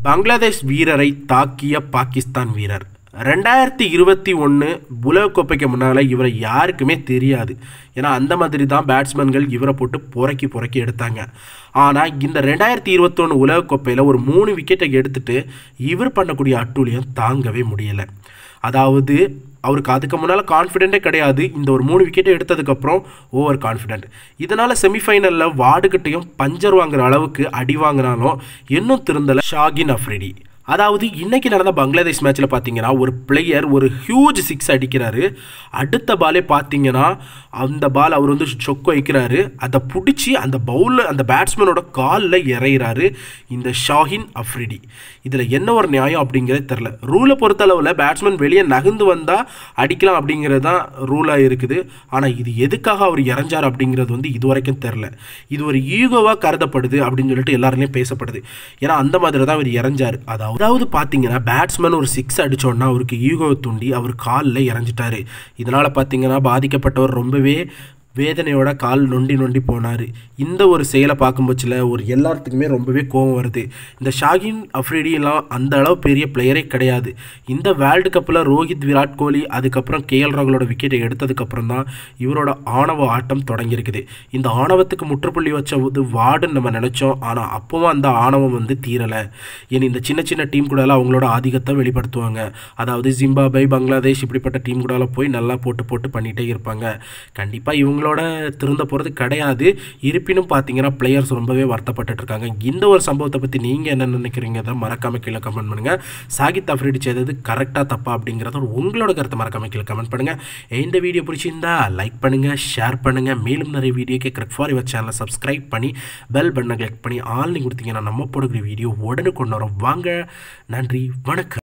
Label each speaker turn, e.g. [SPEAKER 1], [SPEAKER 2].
[SPEAKER 1] பங்களாதேஷ் வீரரை தாக்கிய பாகிஸ்தான் வீரர் ரெண்டாயிரத்தி இருபத்தி ஒன்று உலகக்கோப்பைக்கு முன்னால் இவரை யாருக்குமே தெரியாது ஏன்னா அந்த மாதிரி தான் பேட்ஸ்மேன்கள் இவரை போட்டு புறக்கி புறக்கி எடுத்தாங்க ஆனால் இந்த ரெண்டாயிரத்தி இருபத்தொன்று உலகக்கோப்பையில் ஒரு மூணு விக்கெட்டை எடுத்துட்டு இவர் பண்ணக்கூடிய அட்டூழியம் தாங்கவே முடியலை அதாவது அவருக்கு அதுக்கு முன்னால் கான்ஃபிடென்ட்டே கிடையாது இந்த ஒரு மூணு விக்கெட்டை எடுத்ததுக்கப்புறம் ஓவர் கான்ஃபிடென்ட் இதனால் செமிஃபைனலில் வார்டுகிட்டையும் பஞ்சர் வாங்குற அளவுக்கு அடி வாங்கினாலும் இன்னும் திருந்தலை ஷாகின் அஃப்ரிடி அதாவது இன்னைக்கு நடந்த பங்களாதேஷ் மேட்ச்சில் பார்த்தீங்கன்னா ஒரு பிளேயர் ஒரு ஹியூஜ் சிக்ஸ் அடிக்கிறாரு அடுத்த பாலே பார்த்தீங்கன்னா அந்த பால் அவர் வந்து சொக்கு வைக்கிறாரு அதை பிடிச்சி அந்த பவுலில் அந்த பேட்ஸ்மேனோட காலில் இறையிறாரு இந்த ஷாஹின் அஃப்ரிடி இதில் என்ன ஒரு நியாயம் அப்படிங்கிறது தெரில ரூலை பொறுத்தளவில் பேட்ஸ்மேன் வெளியே நகர்ந்து வந்தால் அடிக்கலாம் அப்படிங்கிறது தான் ரூலாக இருக்குது ஆனால் இது எதுக்காக அவர் இறஞ்சார் அப்படிங்கிறது வந்து இது வரைக்கும் தெரில இது ஒரு ஈகோவாக கருதப்படுது அப்படின்னு சொல்லிட்டு எல்லாருலேயும் பேசப்படுது ஏன்னா அந்த மாதிரி தான் அவர் இறஞ்சார் அதாவது அதாவது பார்த்தீங்கன்னா பேட்ஸ்மேன் ஒரு சிக்ஸ் அடித்தோன்னா அவருக்கு ஈகோவை தூண்டி அவர் காலில் இறஞ்சிட்டாரு இதனால் பார்த்தீங்கன்னா பாதிக்கப்பட்டவர் ரொம்பவே வேதனையோட கால் நொண்டி நொண்டி போனார் இந்த ஒரு செயலை பார்க்கும்போச்சில் ஒரு எல்லாத்துக்குமே ரொம்பவே கோபம் வருது இந்த ஷாகின் அஃப்ரிடிலாம் அந்த அளவு பெரிய பிளேயரே கிடையாது இந்த வேர்ல்டு கப்பில் ரோஹித் விராட் கோலி அதுக்கப்புறம் கேஎல் ராகுலோட விக்கெட்டை எடுத்ததுக்கப்புறம் தான் இவரோட ஆணவ ஆட்டம் தொடங்கியிருக்குது இந்த ஆணவத்துக்கு முற்றுப்புள்ளி வச்சது வார்டுன்னு நம்ம நினச்சோம் ஆனால் அப்போவும் அந்த ஆணவம் வந்து தீரலை ஏன் இந்த சின்ன சின்ன டீம் கூடலாம் அவங்களோட ஆதிக்கத்தை வெளிப்படுத்துவாங்க அதாவது ஜிம்பாபே பங்களாதேஷ் இப்படிப்பட்ட டீம் கூடலாம் போய் நல்லா போட்டு போட்டு பண்ணிகிட்டே இருப்பாங்க கண்டிப்பாக இவங்களோட திருந்த போகிறது கிடையாது இருப்பினும் பார்த்தீங்கன்னா பிளேயர்ஸ் ரொம்பவே வருத்தப்பட்டு இருக்காங்க இந்த ஒரு சம்பவத்தை பற்றி நீங்கள் என்ன நினைக்கிறீங்க தான் மறக்காம கீழே கமெண்ட் பண்ணுங்கள் சாகித் அஃப்ரிடி செய்தது கரெக்டாக தப்பா அப்படிங்கிறத உங்களோட கருத்தை மறக்காம கீழே கமெண்ட் பண்ணுங்கள் இந்த வீடியோ பிடிச்சிருந்தா லைக் பண்ணுங்கள் ஷேர் பண்ணுங்கள் மேலும் நிறைய வீடியோ கேட்குற ஃபார் இவர் சேனலை சப்ஸ்கிரைப் பண்ணி பெல் பட்டனை கிளிக் பண்ணி ஆன்லைன் கொடுத்தீங்கன்னா நம்ம போடக்கூடிய வீடியோ உடனே கொண்டு வரோம் வாங்க நன்றி வணக்கம்